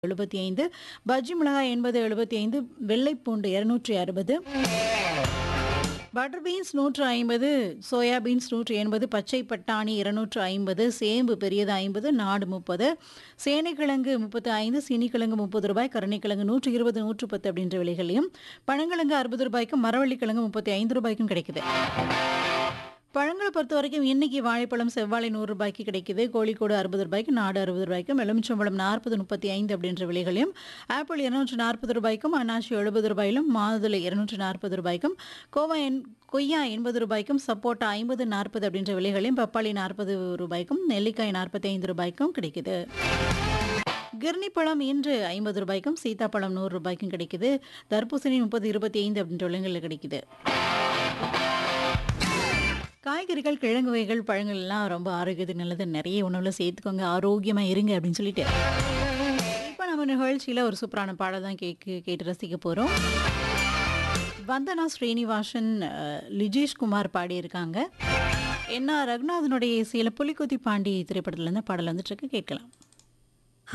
எழுபத்தி ஐந்து பஜ்ஜி மிளகாய் எண்பது எழுபத்தி ஐந்து வெள்ளைப்பூண்டு இருநூற்றி அறுபது பட்டர் பீன்ஸ் நூற்று ஐம்பது சோயா பீன்ஸ் நூற்று எண்பது பச்சை பட்டாணி இருநூற்று ஐம்பது சேம்பு பெரியது ஐம்பது நாடு முப்பது சேனைக்கிழங்கு முப்பத்து ஐந்து சீனிக்கிழங்கு முப்பது ரூபாய் கருணைக்கிழங்கு நூற்று இருபது நூற்று பத்து அப்படின்ற விலைகளையும் பழங்கிழங்கு அறுபது ரூபாய்க்கும் மரவள்ளிக்கிழங்கு முப்பத்தி ஐந்து ரூபாய்க்கும் கிடைக்குது பழங்களை பொறுத்த வரைக்கும் இன்னைக்கு வாழைப்பழம் செவ்வாழை நூறு ரூபாய்க்கு கிடைக்குது கோழிக்கோடு அறுபது ரூபாய்க்கு நாடு அறுபது ரூபாய்க்கும் எலுமிச்சம்பழம் நாற்பது முப்பத்தி ஐந்து அப்படின்ற விலைகளையும் ஆப்பிள் இருநூற்று நாற்பது ரூபாய்க்கும் அன்னாசி எழுபது ரூபாயிலும் மாதுளை இருநூற்று நாற்பது ரூபாய்க்கும் கோவா எண் கொய்யா எண்பது ரூபாய்க்கும் சப்போட்டா ஐம்பது நாற்பது அப்படின்ற விலைகளையும் பப்பாளி நாற்பது ரூபாய்க்கும் நெல்லிக்காய் நாற்பத்தி ஐந்து ரூபாய்க்கும் கிடைக்குது கிர்னி பழம் இன்று ஐம்பது ரூபாய்க்கும் சீதாப்பழம் நூறு ரூபாய்க்கும் கிடைக்குது தர்பூசணி முப்பது இருபத்தி ஐந்து அப்படின்ற விலைகளில் கிடைக்குது காய்கறிகள் கிழங்கு வகைகள் பழங்கள் எல்லாம் ரொம்ப ஆரோக்கியத்துக்கு நல்லது நிறைய உணவுல சேர்த்துக்கோங்க ஆரோக்கியமா இருங்க அப்படின்னு சொல்லிட்டு இப்போ நம்ம நிகழ்ச்சியில் ஒரு சூப்பரான பாடல் தான் கேக்கு கேட்டு ரசிக்க போகிறோம் வந்தனா ஸ்ரீனிவாசன் அஹ், லிஜேஷ் குமார் பாடியிருக்காங்க என்ன ரகுநாதனுடைய இசையில் புலிக்குத்தி பாண்டி திரைப்படத்துல இருந்து பாடல் வந்துட்டு இருக்கு கேட்கலாம்